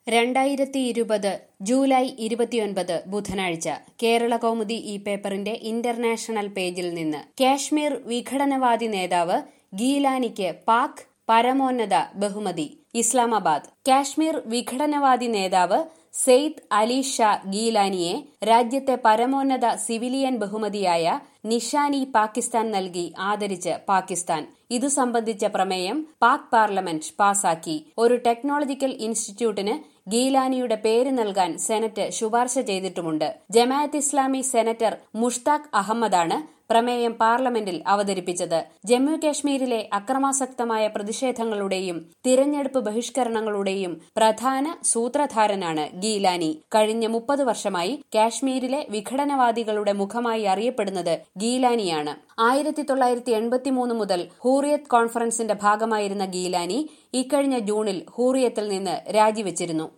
രണ്ടായിരത്തി ഇരുപത് ജൂലൈ ഇരുപത്തിയൊൻപത് ബുധനാഴ്ച കേരള കൗമുദി ഈ പേപ്പറിന്റെ ഇന്റർനാഷണൽ പേജിൽ നിന്ന് കാശ്മീർ വിഘടനവാദി നേതാവ് ഗീലാനിക്ക് പാക് പരമോന്നത ബഹുമതി ഇസ്ലാമാബാദ് കാശ്മീർ വിഘടനവാദി നേതാവ് സെയ്ദ് അലി ഷാ ഗീലാനിയെ രാജ്യത്തെ പരമോന്നത സിവിലിയൻ ബഹുമതിയായ നിഷാനി പാകിസ്ഥാൻ നൽകി ആദരിച്ച് പാകിസ്ഥാൻ ഇതു സംബന്ധിച്ച പ്രമേയം പാക് പാർലമെന്റ് പാസാക്കി ഒരു ടെക്നോളജിക്കൽ ഇൻസ്റ്റിറ്റ്യൂട്ടിന് ഗീലാനിയുടെ പേര് നൽകാൻ സെനറ്റ് ശുപാർശ ചെയ്തിട്ടുമുണ്ട് ജമാഅത്ത് ഇസ്ലാമി സെനറ്റർ മുഷ്താഖ് അഹമ്മദാണ് പ്രമേയം പാർലമെന്റിൽ അവതരിപ്പിച്ചത് ജമ്മു കാശ്മീരിലെ അക്രമാസക്തമായ പ്രതിഷേധങ്ങളുടെയും തിരഞ്ഞെടുപ്പ് ബഹിഷ്കരണങ്ങളുടെയും പ്രധാന സൂത്രധാരനാണ് ഗീലാനി കഴിഞ്ഞ മുപ്പത് വർഷമായി കാശ്മീരിലെ വിഘടനവാദികളുടെ മുഖമായി അറിയപ്പെടുന്നത് ഗീലാനിയാണ് ആയിരത്തി തൊള്ളായിരത്തി എൺപത്തിമൂന്ന് മുതൽ ഹൂറിയത്ത് കോൺഫറൻസിന്റെ ഭാഗമായിരുന്ന ഗീലാനി ഇക്കഴിഞ്ഞ ജൂണിൽ ഹൂറിയത്തിൽ നിന്ന് രാജിവെച്ചിരുന്നു